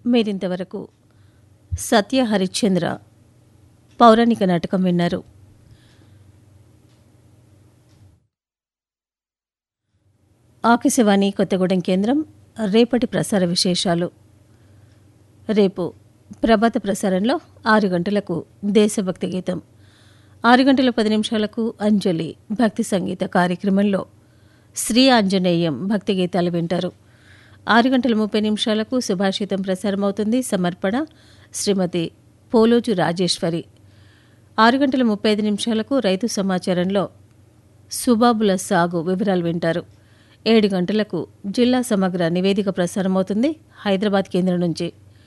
మీరింతవరకు సత్య హరిశ్చంద్ర పౌరాణిక నాటకం విన్నారు ఆకాశవాణి కొత్తగూడెం కేంద్రం రేపటి ప్రసార విశేషాలు రేపు ప్రభాత ప్రసారంలో ఆరు గంటలకు దేశభక్తి గీతం ఆరు గంటల పది నిమిషాలకు అంజలి భక్తి సంగీత కార్యక్రమంలో శ్రీ ఆంజనేయం భక్తి గీతాలు వింటారు ఆరు గంటల ముప్పై నిమిషాలకు సుభాషితం ప్రసారమవుతుంది సమర్పణ శ్రీమతి పోలోజు రాజేశ్వరి ఆరు గంటల ముప్పై ఐదు నిమిషాలకు రైతు సమాచారంలో సుబాబుల సాగు వివరాలు వింటారు ఏడు గంటలకు జిల్లా సమగ్ర నివేదిక ప్రసారమవుతుంది హైదరాబాద్ కేంద్రం నుంచి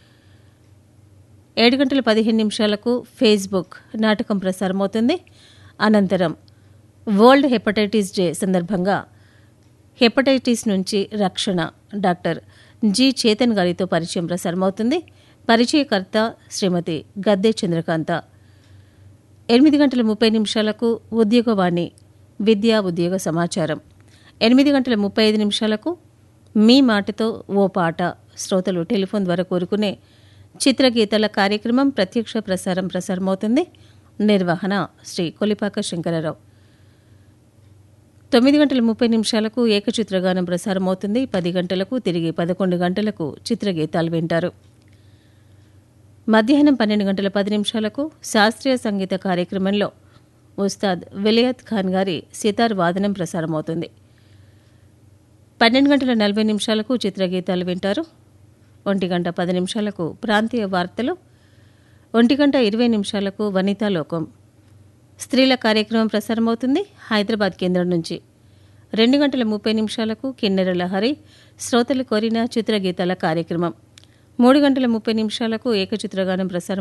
ఏడు గంటల పదిహేను నిమిషాలకు ఫేస్బుక్ నాటకం ప్రసారమవుతుంది అనంతరం వరల్డ్ హెపటైటిస్ డే సందర్భంగా హెపటైటిస్ నుంచి రక్షణ డాక్టర్ జి చేతన్ గారితో పరిచయం ప్రసారమవుతుంది పరిచయకర్త శ్రీమతి గద్దె చంద్రకాంత ఎనిమిది గంటల ముప్పై నిమిషాలకు ఉద్యోగవాణి విద్యా ఉద్యోగ సమాచారం ఎనిమిది గంటల ముప్పై ఐదు నిమిషాలకు మీ మాటతో ఓ పాట శ్రోతలు టెలిఫోన్ ద్వారా కోరుకునే చిత్రగీతాల కార్యక్రమం ప్రత్యక్ష ప్రసారం ప్రసారమవుతుంది నిర్వహణ శ్రీ కొలిపాక శంకరరావు తొమ్మిది గంటల ముప్పై నిమిషాలకు ఏకచిత్రగానం ప్రసారమవుతుంది పది గంటలకు తిరిగి పదకొండు గంటలకు చిత్రగీతాలు వింటారు మధ్యాహ్నం పన్నెండు గంటల పది నిమిషాలకు శాస్త్రీయ సంగీత కార్యక్రమంలో ఉస్తాద్ విలయత్ ఖాన్ గారి సితార్ వాదనం ప్రసారమవుతుంది పన్నెండు గంటల నలభై నిమిషాలకు చిత్రగీతాలు వింటారు ఒంటి గంట పది నిమిషాలకు ప్రాంతీయ వార్తలు ఒంటి గంట ఇరవై నిమిషాలకు వనితాలోకం స్త్రీల కార్యక్రమం ప్రసారమవుతుంది హైదరాబాద్ కేంద్రం నుంచి రెండు గంటల ముప్పై నిమిషాలకు కిన్నెర లహరి శ్రోతలు కోరిన చిత్రగీతాల కార్యక్రమం మూడు గంటల ముప్పై నిమిషాలకు ఏకచిత్రగానం ప్రసారం